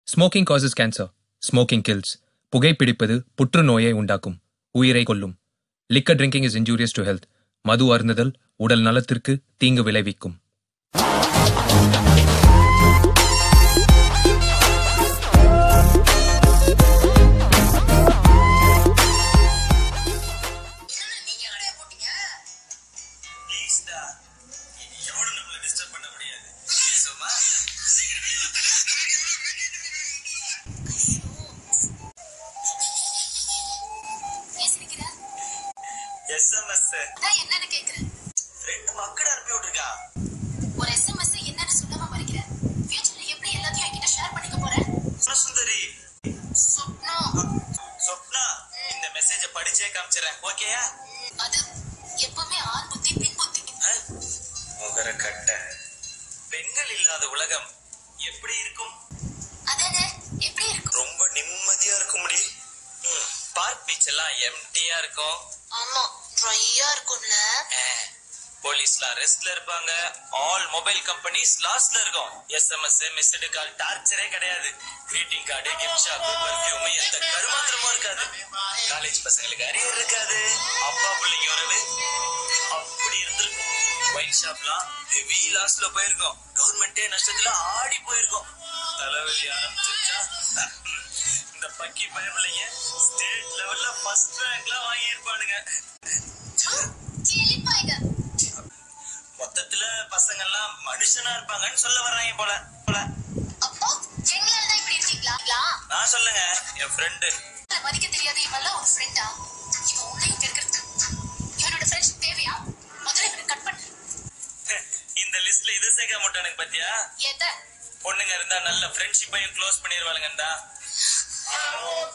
Smoking causes cancer smoking kills புகைப்பிடிப்பது புற்றுநோயை உண்டாக்கும் உயிரை கொல்லும் liquor drinking is injurious to health மது அருந்துதல் உடல் நலத்திற்கு தீங்கு விளைவிக்கும் ப்ளீஸ்டா எவனும் நம்மள டிஸ்டர்ப் பண்ண முடியாது சும்மா ஏன் சிரிக்கிற? எஸ்எம்எஸ் நான் என்னன்னு கேக்குறேன். ஃப்ரெண்ட் மக்கள் அனுப்பி விட்டுருக்கா ஒரு SMS ஐ என்னன்னு சொல்லாம மறைக்கிற. future ல எப்படி எல்லாத்தையும் என்கிட்ட share பண்ணிக்க போற? சுந்தரி சொப்னா. சொப்னா இந்த மெசேஜ படிச்சே காமிச்சிடறேன் ஓகேயா அது எப்பவுமே ஆண் புத்தி, பெண் புத்தி. முகர கட்ட பெண்கள் இல்லாத உலகம் எப்படி இருக்கும் அதானே? எப்படி இருக்கும்? ரொம்ப நிம்மதியா இருக்கும் முடி பார்க் பீச் எல்லாம் எம்டியா இருக்கும் ஆமா, dry ஆ இருக்கும்ல? போலீஸ்லாம் ரெஸ்ட்ல இருப்பாங்க ஆல் மொபைல் கம்பெனிஸ் லாஸ்ட்ல இருக்கும் எஸ்எம்எஸ் மிஸ்டு கால் டார்ச்சரே கிடையாது greeting card gift shop perfume எந்த கருமாந்திரமும் இருக்காது காலேஜ் பசங்களுக்கு அரியர் இருக்காது அப்பா பிள்ளைங்க உறவு அப்படி இருந்திருக்கும் ஒயின் ஷாப்லாம் ஹெவி லாஸ்ட்ல போயிருக்கும் கவர்மெண்டே நஷ்டத்துல ஆடி போயிருக்கும் தலைவலி ஆரம்பிச்சிருச்சா இந்த பக்கி பயமில்லைங்க ஸ்டேட் லெவல்ல ஃபர்ஸ்ட் ரேங்க்லாம் வாங்கியிருப்பானுங்க கிளிப்பாய்ங்க. மொத்தத்துல பசங்க எல்லாம் மனுஷனா இருப்பாங்கன்னு சொல்ல வர்றாங்க போல போல அப்போ, எங்களால தான் இப்படி இருக்கீங்களா? நான் சொல்லுங்க என் ஃப்ரெண்டு உங்களை மதிக்க தெரியாத இவன்லாம் ஒரு friend ஆ? இவன் உன்னையும் கெடுக்கிறது. இவனோட friendship தேவையா? முதல்ல இவனை cut பண்ணு. இந்த லிஸ்ட்ல இது சேர்க்க மாட்டானுங்க பாத்தியா எதை? பொண்ணுங்க இருந்தா நல்ல ஃப்ரெண்ட்ஷிப்பையும் க்ளோஸ் பண்ணிடுவாளுங்கடா